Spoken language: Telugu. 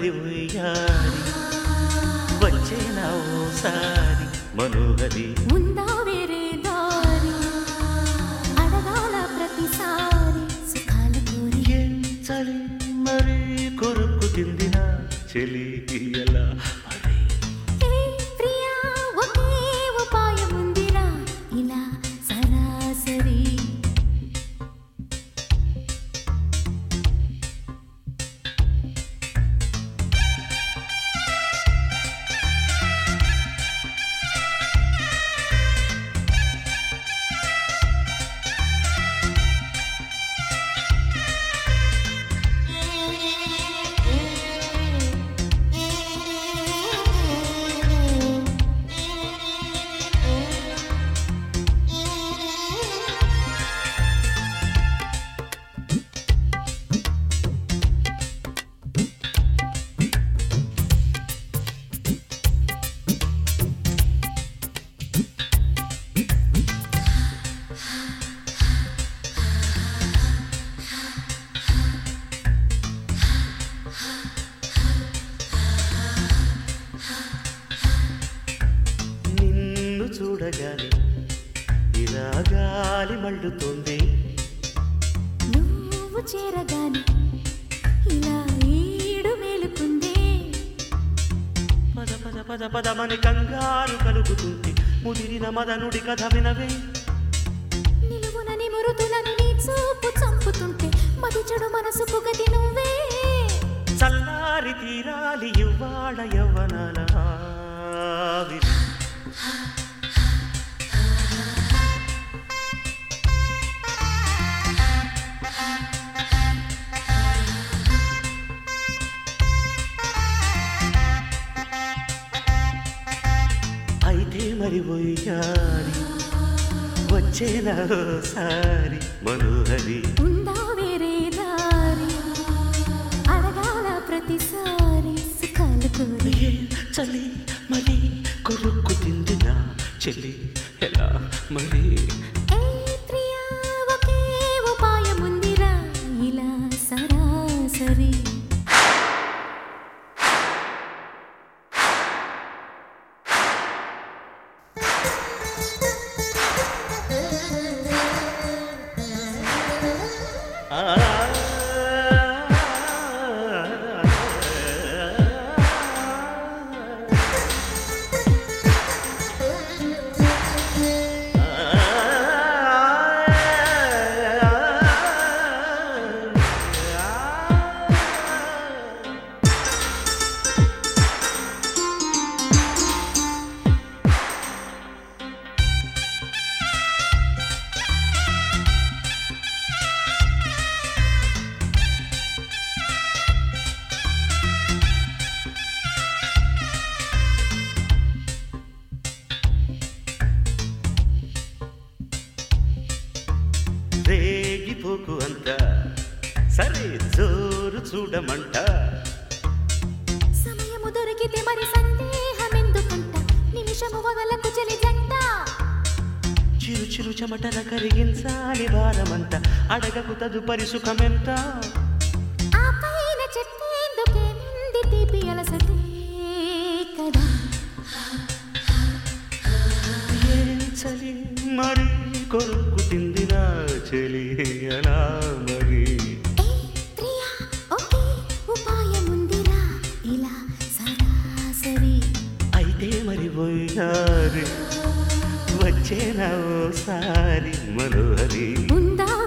మరి ఉయ్యాలి వచ్చేనా ఓసారి మనోహరి ఉందా వేరే దారి అడగాల ప్రతిసారి సుఖాల కోరి ఏం చలి మరి కొరుకు తిందిన చెలి ఎలా మరి ఏ ప్రియా ఒకే ఉపాయం ఉందిరా ఇలా సరాసరి నిన్ను చూడగానే ఇలా గాలి మళ్ళుతోంది నువ్వు చేరగానే ఇలా ఈడు మేలుకుందే పద పద పద పదమని కంగారు కలుగుతుంది ముదిరిన మదనుడి కథ వినవే నిలువున నిమురుతులను నీ చూపు చంపుతుంటే మది చెడు మనసుకు గతి నువ్వే చల్లారి తీరాలి ఇవ్వాడ యవ్వనాల ఆవిరి. అయితే మరి పోయాలి వచ్చేనా సారి మనోహరి ఉందా వేరే దారి అడగాల ప్రతిసారి సుఖాలు కోరి ఏ చలి మరి కొరుక్కు తిందిన చెల్లి ఎలా మరి ఏ ప్రియా ఒకే ఉపాయం ఉందిరా ఇలా సరాసరి రేగిపోకు అంత సరే జోరు చూడమంట సమయము దొరికితే మరి సందేహం ఎందుకంట నిమిషము వగలకు చెలి జంట చిరు చిరు చెమటల కరిగించాలి భారమంత అడగకు తదుపరి సుఖమెంత ఆ పైన చెప్పేందుకేముంది తీపి అలసటే కదా ఏం చలి మరి కొరుకు తిందిన చెలి ఎలా మరి ఏ ప్రియా ఒకే ఉపాయం ఉందిరా ఇలా సరాసరి అయితే మరి పోయినారు వచ్చేనా ఓసారి మనోహరి ఉందా